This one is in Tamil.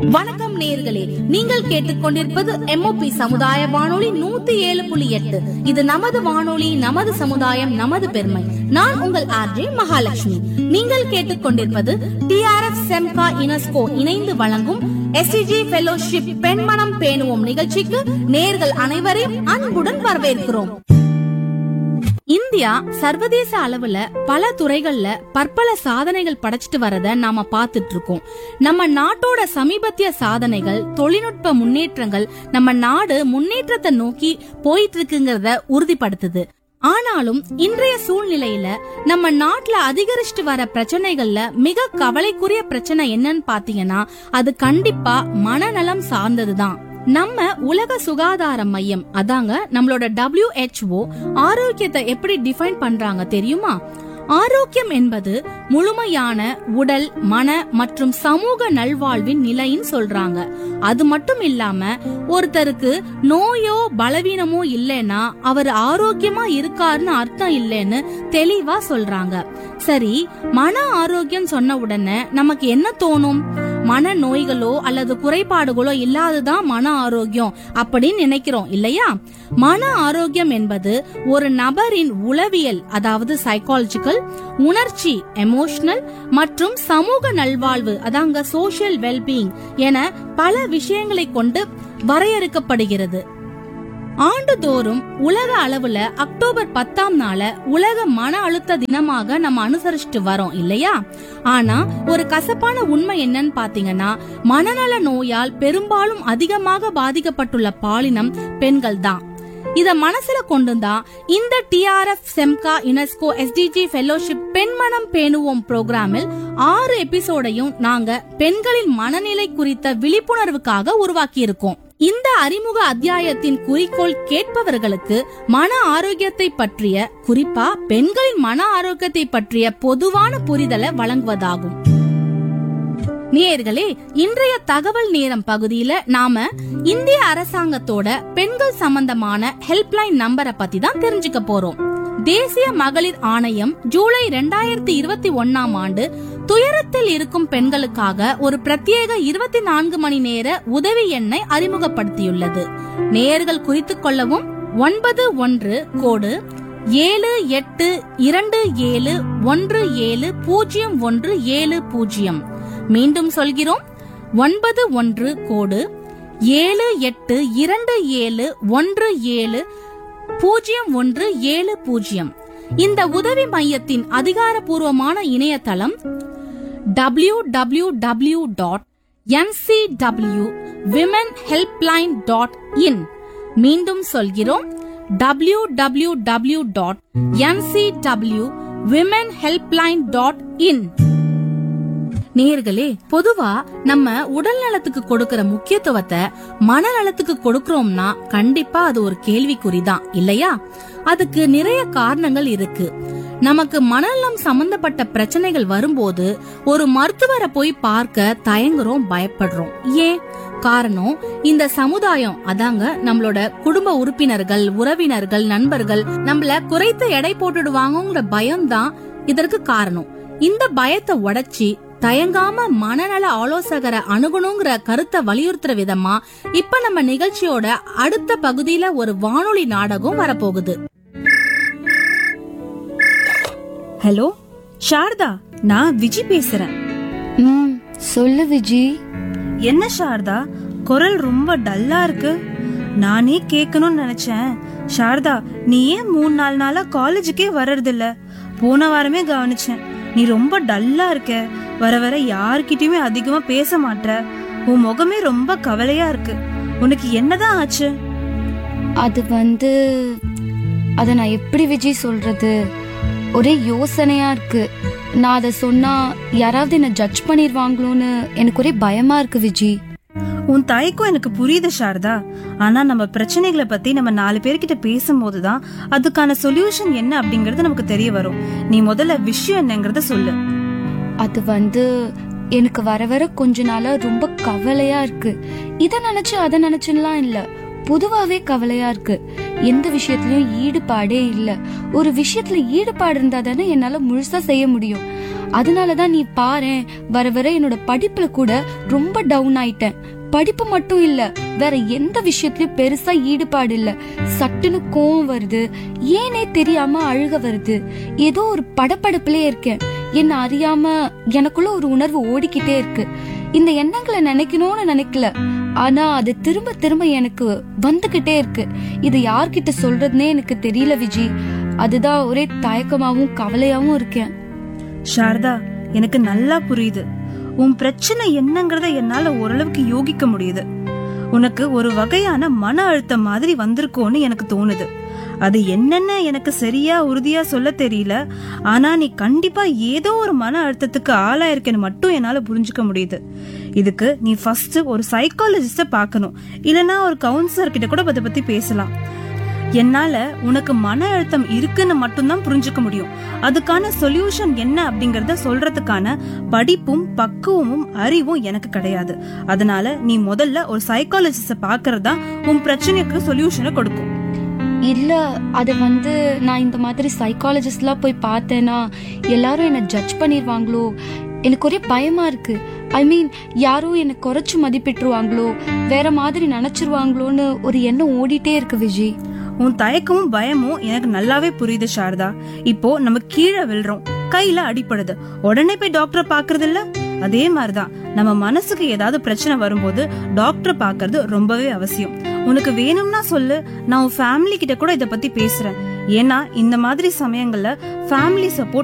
வணக்கம் நேர்களே நீங்கள் கேட்டுக்கொண்டிருப்பது எம்ஓபி சமுதாய வானொலி நூத்தி ஏழு புள்ளி எட்டு இது நமது வானொலி நமது சமுதாயம் நமது பெருமை நான் உங்கள் ஆர்ஜே மகாலட்சுமி நீங்கள் கேட்டுக்கொண்டிருப்பது டிஆர்எஃப் செம்கா யுனெஸ்கோ இணைந்து வழங்கும் எஸ்டிஜி ஃபெலோஷிப் பெண்மனம் பேணுவோம் நிகழ்ச்சிக்கு நேர்கள் அனைவரையும் அன்புடன் வரவேற்கிறோம் இந்தியா சர்வதேச அளவுல பல துறைகள்ல பற்பல சாதனைகள் படைச்சிட்டு வரத நாம பாத்துட்டு இருக்கோம் நம்ம நாட்டோட சமீபத்திய சாதனைகள் தொழில்நுட்ப முன்னேற்றங்கள் நம்ம நாடு முன்னேற்றத்தை நோக்கி போயிட்டு இருக்குங்கிறத உறுதிப்படுத்துது ஆனாலும் இன்றைய சூழ்நிலையில நம்ம நாட்டுல அதிகரிச்சுட்டு வர பிரச்சனைகள்ல மிக கவலைக்குரிய பிரச்சனை என்னன்னு பாத்தீங்கன்னா அது கண்டிப்பா மனநலம் சார்ந்ததுதான் நம்ம உலக சுகாதார மையம் அதாங்க நம்மளோட WHO ஆரோக்கியத்தை எப்படி டிஃபைன் பண்றாங்க தெரியுமா ஆரோக்கியம் என்பது முழுமையான உடல் மன மற்றும் சமூக நல்வாழ்வின் நிலைன்னு சொல்றாங்க அது மட்டும் இல்லாம ஒருத்தருக்கு நோயோ பலவீனமோ இல்லைன்னா அவர் ஆரோக்கியமா இருக்காருன்னு அர்த்தம் இல்லைன்னு தெளிவா சொல்றாங்க சரி மன ஆரோக்கியம் சொன்ன உடனே நமக்கு என்ன தோணும் மன நோய்களோ அல்லது குறைபாடுகளோ இல்லாததான் மன ஆரோக்கியம் அப்படின்னு நினைக்கிறோம் இல்லையா மன ஆரோக்கியம் என்பது ஒரு நபரின் உளவியல் அதாவது சைக்காலஜிக்கல் உணர்ச்சி எமோஷனல் மற்றும் சமூக நல்வாழ்வு அதாங்க சோஷியல் வெல்பீயிங் என பல விஷயங்களை கொண்டு வரையறுக்கப்படுகிறது ஆண்டுதோறும் உலக அளவுல அக்டோபர் பத்தாம் நாள உலக மன அழுத்த தினமாக நம்ம அனுசரிச்சுட்டு வரோம் இல்லையா ஆனா ஒரு கசப்பான உண்மை என்னன்னு பாத்தீங்கன்னா மனநல நோயால் பெரும்பாலும் அதிகமாக பாதிக்கப்பட்டுள்ள பாலினம் பெண்கள் தான் இத மனசுல கொண்டுதான் இந்த டிஆர்எஃப் செம்கா யுனெஸ்கோ எஸ்டிஜி ஃபெலோஷிப் பெண்மனம் பேணுவோம் புரோகிராமில் ஆறு எபிசோடையும் நாங்க பெண்களின் மனநிலை குறித்த விழிப்புணர்வுக்காக உருவாக்கி இருக்கோம் இந்த அறிமுக அத்தியாயத்தின் குறிக்கோள் கேட்பவர்களுக்கு மன ஆரோக்கியத்தை பற்றிய குறிப்பா பெண்களின் மன ஆரோக்கியத்தை பற்றிய பொதுவான புரிதலை வழங்குவதாகும் நேயர்களே இன்றைய தகவல் நேரம் பகுதியில நாம இந்திய அரசாங்கத்தோட பெண்கள் சம்பந்தமான ஹெல்ப்லைன் நம்பரை பத்தி தான் தெரிஞ்சுக்க போறோம் தேசிய மகளிர் ஆணையம் ஜூலை ரெண்டாயிரத்தி இருபத்தி ஒன்னாம் ஆண்டு துயரத்தில் இருக்கும் பெண்களுக்காக ஒரு பிரத்யேக இருபத்தி நான்கு மணி நேர உதவி எண்ணை அறிமுகப்படுத்தியுள்ளது நேயர்கள் குறித்துக் கொள்ளவும் ஒன்பது ஒன்று கோடு ஏழு எட்டு இரண்டு ஏழு ஒன்று ஏழு பூஜ்ஜியம் ஒன்று ஏழு பூஜ்ஜியம் மீண்டும் சொல்கிறோம் ஒன்பது ஒன்று கோடு ஏழு எட்டு இரண்டு ஏழு ஒன்று ஏழு பூஜ்ஜியம் ஒன்று ஏழு பூஜ்ஜியம் இந்த உதவி மையத்தின் அதிகாரப்பூர்வமான இணையதளம் W W W dot NCW women helpline dot in மீண்டும் சொல்கிறோம் W W W dot NCW women helpline dot in நேர்களே பொதுவா நம்ம உடல் நலத்துக்கு கொடுக்கிற முக்கியத்துவத்தை மனநலத்துக்கு கொடுக்கறோம்னா கண்டிப்பா அது ஒரு கேள்விக்குறிதான் இல்லையா அதுக்கு நிறைய காரணங்கள் இருக்கு நமக்கு மனநலம் சம்பந்தப்பட்ட பிரச்சனைகள் வரும்போது ஒரு மருத்துவரை போய் பார்க்க தயங்குறோம் பயப்படுறோம் ஏன் காரணம் இந்த சமுதாயம் அதாங்க நம்மளோட குடும்ப உறுப்பினர்கள் உறவினர்கள் நண்பர்கள் நம்மள குறைத்த எடை போட்டுடுவாங்கங்கிற பயம்தான் இதற்கு காரணம் இந்த பயத்தை உடைச்சி தயங்காம மனநல ஆலோசகரை அணுகணுங்கிற கருத்தை வலியுறுத்துற விதமா இப்ப நம்ம நிகழ்ச்சியோட அடுத்த பகுதியில ஒரு வானொலி நாடகம் வரப்போகுது ஹலோ சாரதா நான் விஜி பேசுறேன் ம் சொல்லு விஜி என்ன சாரதா குரல் ரொம்ப டல்லா இருக்கு நானே கேட்கணும்னு நினைச்சேன் சாரதா நீ ஏன் மூணு நாலு நாளா காலேஜுக்கே வர்றதில்ல போன வாரமே கவனிச்சேன் நீ ரொம்ப டல்லா இருக்க வர வர யார்கிட்டயுமே அதிகமா பேச மாட்ற உன் முகமே ரொம்ப கவலையா இருக்கு உனக்கு என்னதான் ஆச்சு அது வந்து அத நான் எப்படி விஜி சொல்றது ஒரே யோசனையா இருக்கு நான் அதை சொன்னா யாராவது என்ன ஜட்ஜ் பண்ணிடுவாங்களோன்னு எனக்கு ஒரே பயமா இருக்கு விஜி உன் தயக்கம் எனக்கு புரியுது சாரதா ஆனா நம்ம பிரச்சனைகளை பத்தி நம்ம நாலு பேர்கிட்ட பேசும்போதுதான் அதுக்கான சொல்யூஷன் என்ன அப்படிங்கறது நமக்கு தெரிய வரும் நீ முதல்ல விஷயம் என்னங்கறத சொல்லு அது வந்து எனக்கு வர வர கொஞ்ச நாளா ரொம்ப கவலையா இருக்கு இத நினைச்சு அதை நினைச்சுலாம் இல்ல பொதுவாவே கவலையா இருக்கு எந்த விஷயத்துலயும் ஈடுபாடே இல்ல ஒரு விஷயத்துல ஈடுபாடு இருந்தா தானே என்னால முழுசா செய்ய முடியும் அதனாலதான் நீ பாரேன் வர வர என்னோட படிப்புல கூட ரொம்ப டவுன் ஆயிட்டேன் படிப்பு மட்டும் இல்ல வேற எந்த விஷயத்துலயும் பெருசா ஈடுபாடு இல்ல சட்டுன்னு கோவம் வருது ஏனே தெரியாம அழுக வருது ஏதோ ஒரு படபடப்புலயே இருக்கேன் என்ன அறியாம எனக்குள்ள ஒரு உணர்வு ஓடிக்கிட்டே இருக்கு இந்த எண்ணங்களை நினைக்கணும்னு நினைக்கல ஆனா அது திரும்ப திரும்ப எனக்கு வந்துகிட்டே இருக்கு இது யார்கிட்ட சொல்றதுனே எனக்கு தெரியல விஜி அதுதான் ஒரே தயக்கமாவும் கவலையாவும் இருக்கேன் சாரதா எனக்கு நல்லா புரியுது உன் பிரச்சனை என்னங்கறத என்னால ஓரளவுக்கு யோகிக்க முடியுது உனக்கு ஒரு வகையான மன அழுத்தம் மாதிரி வந்திருக்கோன்னு எனக்கு தோணுது அது என்னன்னு எனக்கு சரியா உறுதியா சொல்ல தெரியல ஆனா நீ கண்டிப்பா ஏதோ ஒரு மன அழுத்தத்துக்கு ஆளாயிருக்கேன்னு மட்டும் என்னால புரிஞ்சுக்க முடியுது இதுக்கு நீ ஃபர்ஸ்ட் ஒரு சைக்காலஜிஸ்ட பார்க்கணும் இல்லனா ஒரு கவுன்சிலர் கிட்ட கூட அதை பத்தி பேசலாம் என்னால உனக்கு மன அழுத்தம் இருக்குன்னு மட்டும்தான் புரிஞ்சுக்க முடியும் அதுக்கான சொல்யூஷன் என்ன அப்படிங்கறத சொல்றதுக்கான படிப்பும் பக்குவமும் அறிவும் எனக்கு கிடையாது அதனால நீ முதல்ல ஒரு சைக்காலஜிஸ்ட பாக்குறதா உன் பிரச்சனைக்கு சொல்யூஷனை கொடுக்கும் இல்ல அது வந்து நான் இந்த மாதிரி சைக்காலஜிஸ்ட்லாம் போய் பார்த்தேன்னா எல்லாரும் என்ன ஜட்ஜ் பண்ணிடுவாங்களோ எனக்கு ஒரே பயமா இருக்கு ஐ மீன் யாரும் என்னை குறைச்சு மதிப்பிட்டுருவாங்களோ வேற மாதிரி நினைச்சிருவாங்களோன்னு ஒரு எண்ணம் ஓடிட்டே இருக்கு விஜய் உன் தயக்கமும் பயமும் எனக்கு நல்லாவே புரியுது சாரதா இப்போ நம்ம கீழே விழுறோம் கையில அடிப்படுது உடனே போய் டாக்டரை பாக்குறது இல்ல அதே மாதிரிதான் நம்ம மனசுக்கு ஏதாவது பிரச்சனை வரும்போது டாக்டரை பாக்குறது ரொம்பவே அவசியம் உனக்கு வேணும்னா சொல்லு நான் உன் ஃபேமிலி கிட்ட கூட இத பத்தி பேசுறேன் ஏன்னா இந்த மாதிரி சமயங்கள்ல ஃபேமிலி சப்போர்ட்